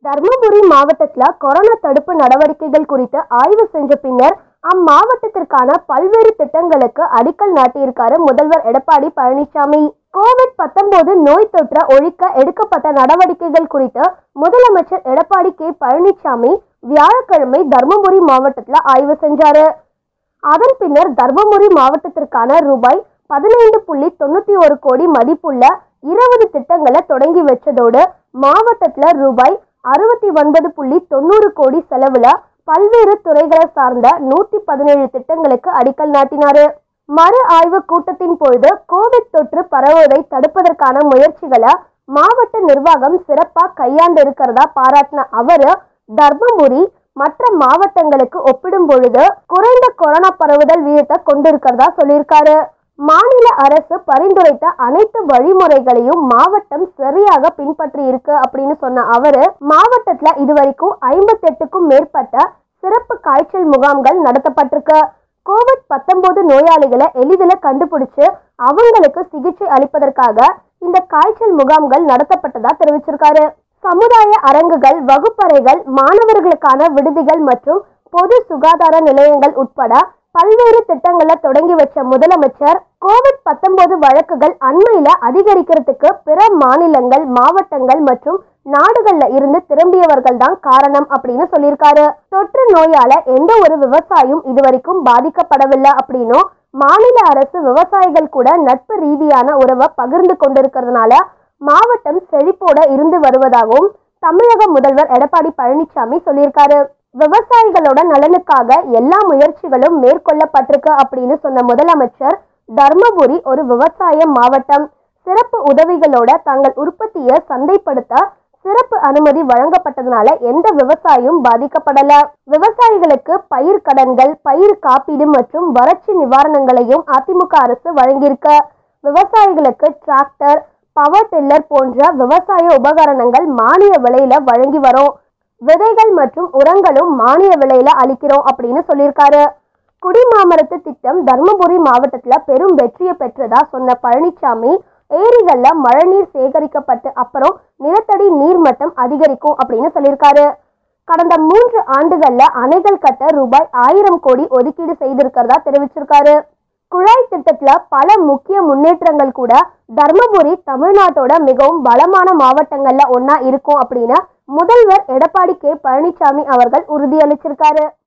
தர்மபுரி மாவட்டத்துல கொரோனா தடுப்பு நடவடிக்கைகள் குறித்து ஆய்வு செஞ்ச பின்னர் அம்மாவட்டத்திற்கான பல்வேறு திட்டங்களுக்கு அடிக்கல் நாட்டியிருக்காரு முதல்வர் எடப்பாடி பழனிசாமி கோவிட் 19 நோய் தொற்றை ஒழிக்க எடுக்கப்பட்ட நடவடிக்கைகள் குறித்து முதலமைச்சர் எடப்பாடி கே பழனிசாமி வியாழக்கிழமை தர்மபுரி மாவட்டத்துல ஆய்வு செஞ்சாரு அதன் பின்னர் தர்மபுரி மாவட்டத்திற்கான ரூபாய் பதினைந்து புள்ளி தொண்ணூத்தி ஒரு கோடி மதிப்புள்ள இருபது திட்டங்களை தொடங்கி வச்சதோடு மாவட்டத்துல ரூபாய் அறுபத்தி ஒன்பது புள்ளி தொண்ணூறு கோடி செலவுல பல்வேறு துறைகளை சார்ந்த நூத்தி பதினேழு திட்டங்களுக்கு அடிக்கல் நாட்டினாரு மறு ஆய்வு கூட்டத்தின் பொழுது கோவிட் தொற்று பரவுவதை தடுப்பதற்கான முயற்சிகளை மாவட்ட நிர்வாகம் சிறப்பா கையாண்டு இருக்கிறதா பாராட்டின அவரு தர்மபுரி மற்ற மாவட்டங்களுக்கு ஒப்பிடும் பொழுது குறைந்த கொரோனா பரவுதல் வீதத்தை கொண்டிருக்கிறதா சொல்லியிருக்காரு மாநில அரசு பரிந்துரைத்த அனைத்து வழிமுறைகளையும் மாவட்டம் சரியாக பின்பற்றி இருக்கு அப்படின்னு சொன்ன அவரு மாவட்டத்துல இதுவரைக்கும் ஐம்பத்தெட்டுக்கும் மேற்பட்ட சிறப்பு காய்ச்சல் முகாம்கள் நடத்தப்பட்டிருக்கு கோவிட் 19 நோயாளிகளை எளிதில் கண்டுபிடிச்சு அவங்களுக்கு சிகிச்சை அளிப்பதற்காக இந்த காய்ச்சல் முகாம்கள் நடத்தப்பட்டதா தெரிவிச்சிருக்காரு சமுதாய அரங்குகள் வகுப்பறைகள் மாணவர்களுக்கான விடுதிகள் மற்றும் பொது சுகாதார நிலையங்கள் உட்பட பல்வேறு திட்டங்களை தொடங்கி வச்ச முதலமைச்சர் கோவிட் 19 வழக்குகள் அண்மையில அதிகரிக்கிறதுக்கு பிற மாநிலங்கள் மாவட்டங்கள் மற்றும் நாடுகள்ல இருந்து திரும்பியவர்கள் தான் காரணம் அப்படின்னு சொல்லியிருக்காரு தொற்று நோயால எந்த ஒரு விவசாயியும் இதுவரைக்கும் பாதிக்கப்படவில்லை அப்படின்னும் மாநில அரசு விவசாயிகள் கூட நட்பு ரீதியான உறவை பகிர்ந்து கொண்டிருக்கிறதுனால மாவட்டம் செழிப்போட இருந்து வருவதாகவும் தமிழக முதல்வர் எடப்பாடி பழனிசாமி சொல்லியிருக்காரு விவசாயிகளோட நலனுக்காக எல்லா முயற்சிகளும் மேற்கொள்ளப்பட்டிருக்கு அப்படின்னு சொன்ன முதலமைச்சர் தர்மபுரி ஒரு விவசாய மாவட்டம் சிறப்பு உதவிகளோட தங்கள் உற்பத்தியை சந்தைப்படுத்த சிறப்பு அனுமதி வழங்கப்பட்டதுனால எந்த விவசாயியும் பாதிக்கப்படல விவசாயிகளுக்கு பயிர் கடன்கள் பயிர் காப்பீடு மற்றும் வறட்சி நிவாரணங்களையும் அதிமுக அரசு வழங்கியிருக்க விவசாயிகளுக்கு டிராக்டர் பவர் டில்லர் போன்ற விவசாய உபகரணங்கள் மானிய விலையில வழங்கி வரோம் விதைகள் மற்றும் உரங்களும் மானிய விலையில அளிக்கிறோம் அப்படின்னு சொல்லியிருக்காரு குடிமாமரத்து திட்டம் தர்மபுரி மாவட்டத்துல பெரும் வெற்றியை பெற்றதா சொன்ன பழனிசாமி ஏரிகள்ல மழைநீர் சேகரிக்கப்பட்டு அப்புறம் நிலத்தடி நீர்மட்டம் அதிகரிக்கும் அப்படின்னு சொல்லியிருக்காரு கடந்த மூன்று ஆண்டுகள்ல அணைகள் கட்ட ரூபாய் ஆயிரம் கோடி ஒதுக்கீடு செய்திருக்கிறதா தெரிவிச்சிருக்காரு குழாய் திட்டத்துல பல முக்கிய முன்னேற்றங்கள் கூட தர்மபுரி தமிழ்நாட்டோட மிகவும் பலமான மாவட்டங்கள்ல ஒண்ணா இருக்கும் அப்படின்னு முதல்வர் எடப்பாடி கே பழனிசாமி அவர்கள் உறுதியளிச்சிருக்காரு